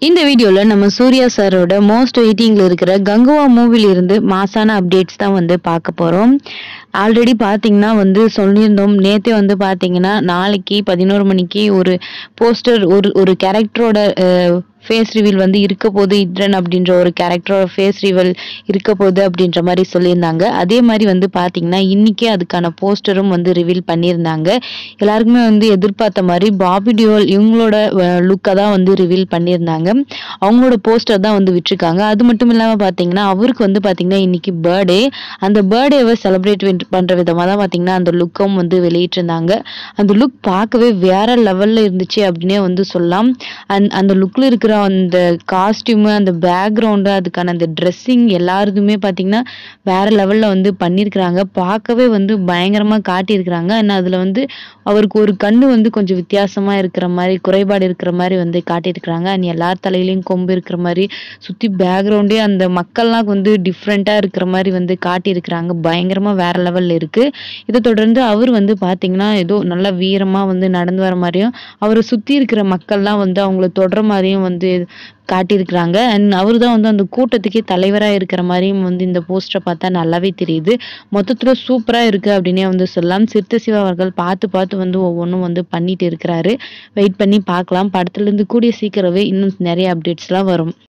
இந்த வீடியோல நம்ம சூர்யா சாரோட மோஸ்ட் வெயிட்டிங்ல இருக்கிற கங்குவா மூவில இருந்து மாசான அப்டேட்ஸ் தான் வந்து பார்க்க போறோம் ஆல்ரெடி பாத்தீங்கன்னா வந்து சொல்லியிருந்தோம் நேத்தே வந்து பாத்தீங்கன்னா நாளைக்கு பதினோரு மணிக்கு ஒரு போஸ்டர் ஒரு ஒரு கேரக்டரோட ஃபேஸ் ரிவீல் வந்து இருக்க போகுது இட்ரன் அப்படின்ற ஒரு கேரக்டரோட ஃபேஸ் ரிவீல் இருக்க போகுது அப்படின்ற மாதிரி சொல்லியிருந்தாங்க அதே மாதிரி வந்து பாத்தீங்கன்னா இன்னைக்கே அதுக்கான போஸ்டரும் வந்து ரிவீல் பண்ணியிருந்தாங்க எல்லாருக்குமே வந்து எதிர்பார்த்த மாதிரி பாபி டியோல் இவங்களோட லுக்கை தான் வந்து ரிவீல் பண்ணியிருந்தாங்க அவங்களோட போஸ்டர் தான் வந்து விட்டுருக்காங்க அது மட்டும் இல்லாமல் பார்த்தீங்கன்னா அவருக்கு வந்து பார்த்தீங்கன்னா இன்னைக்கு பர்த்டே அந்த பர்த்டேவை செலிப்ரேட் பண்ணுற விதமாக தான் பார்த்தீங்கன்னா அந்த லுக்கும் வந்து வெளியிட்டிருந்தாங்க அந்த லுக் பார்க்கவே வேற லெவலில் இருந்துச்சு அப்படின்னே வந்து சொல்லலாம் அந் அந்த லுக்கில் இருக்கிற அந்த காஸ்டியூமு அந்த பேக்ரவுண்டு அதுக்கான அந்த ட்ரெஸ்ஸிங் எல்லாருதுமே பார்த்தீங்கன்னா வேற லெவலில் வந்து பண்ணியிருக்கிறாங்க பார்க்கவே வந்து பயங்கரமாக காட்டியிருக்கிறாங்க ஆனால் அதில் வந்து அவருக்கு ஒரு கண்ணு வந்து கொஞ்சம் வித்தியாசமாக இருக்கிற மாதிரி குறைபாடு இருக்கிற மாதிரி வந்து காட்டியிருக்கிறாங்க அண்ட் எல்லார் தலையிலையும் கொம்பு இருக்கிற மாதிரி சுற்றி பேக்ரவுண்டே அந்த மக்கள்லாம் வந்து டிஃப்ரெண்ட்டாக இருக்கிற மாதிரி வந்து காட்டியிருக்கிறாங்க பயங்கரமாக வேற லெவலில் இருக்குது இதை தொடர்ந்து அவர் வந்து பார்த்தீங்கன்னா ஏதோ நல்லா வீரமாக வந்து நடந்து வர மாதிரியும் அவரை சுற்றி இருக்கிற மக்கள்லாம் வந்து அவங்கள தொடர மாதிரியும் வந்து காட்டியிருக்கிறாங்க அண்ட் அவர் தான் வந்து அந்த கூட்டத்துக்கே தலைவராக இருக்கிற மாதிரியும் வந்து இந்த போஸ்டரை பார்த்தா நல்லாவே தெரியுது மொத்தத்தில் சூப்பராக இருக்குது அப்படின்னே வந்து சொல்லலாம் சிறுத்தை சிவா அவர்கள் பார்த்து பார்த்து வந்து ஒவ்வொன்றும் வந்து பண்ணிட்டு இருக்கிறாரு வெயிட் பண்ணி பார்க்கலாம் படத்துலேருந்து கூடிய சீக்கிரமே இன்னும் நிறைய அப்டேட்ஸ்லாம் வரும்